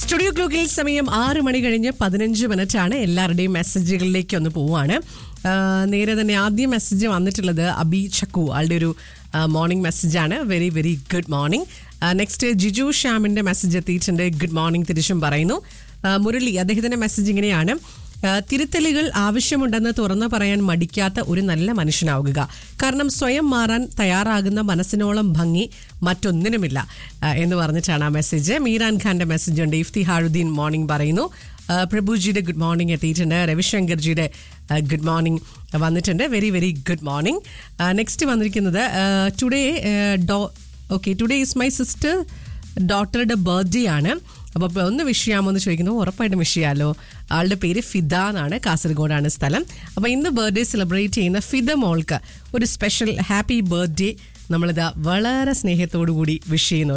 studio ക്ലോക്കിൽ സമയം ആറ് മണി കഴിഞ്ഞ് പതിനഞ്ച് മിനിറ്റ് ആണ് എല്ലാവരുടെയും മെസ്സേജുകളിലേക്ക് ഒന്ന് പോവാണ് ആ, നേരെ തന്നെ ആദ്യം മെസ്സേജ് വന്നിട്ടുള്ളത് അബി ചക്കു ആളുടെ ഒരു മോർണിംഗ് മെസ്സേജാണ് very very good morning next Jiju ശ്യാമിന്റെ മെസ്സേജ് എത്തിയിട്ടുണ്ട് ഗുഡ് മോർണിംഗ് തിരിച്ചും പറയുന്നു ആ, മുരളി അദ്ദേഹത്തിന്റെ മെസ്സേജ് ഇങ്ങനെയാണ് ആ, തിരുത്തലുകൾ ആവശ്യമുണ്ടെന്ന് തുറന്നു പറയാൻ മടിക്കാത്ത ഒരു നല്ല മനുഷ്യനാവുക കാരണം സ്വയം മാറാൻ തയ്യാറാകുന്ന മനസ്സിനോളം ഭംഗി മറ്റൊന്നിനുമില്ല ആ, എന്ന് പറഞ്ഞിട്ടാണ് ആ മെസ്സേജ് മീരാൻ ഖാന്റെ മെസ്സേജ് ഉണ്ട് ഇഫ്തി ഹാറുദ്ദീൻ മോർണിംഗ് പറയുന്നു ആ, പ്രഭുജിയുടെ ഗുഡ് മോർണിംഗ് എത്തിയിട്ടുണ്ട് രവിശങ്കർജിയുടെ ഗുഡ് മോർണിംഗ് വന്നിട്ടുണ്ട് very very good morning next വന്നിരിക്കുന്നത് ടുഡേ ഡോ okay today is my sister ഡോട്ടറുടെ ബർത്ത്ഡേ ആണ് അപ്പോൾ ഒന്ന് വിഷ് ചെയ്യാമോ എന്ന് ചോദിക്കുന്നു ഉറപ്പായിട്ടും വിഷ് ചെയ്യാമല്ലോ ആളുടെ പേര് ഫിദ എന്നാണ് കാസർഗോഡാണ് സ്ഥലം അപ്പോൾ ഇന്ന് ബർത്ത്ഡേ സെലിബ്രേറ്റ് ചെയ്യുന്ന ഫിദ മോൾക്ക് ഒരു സ്പെഷ്യൽ ഹാപ്പി ബർത്ത്ഡേ നമ്മളിതാ വളരെ സ്നേഹത്തോടു കൂടി വിഷ് ചെയ്യുന്നു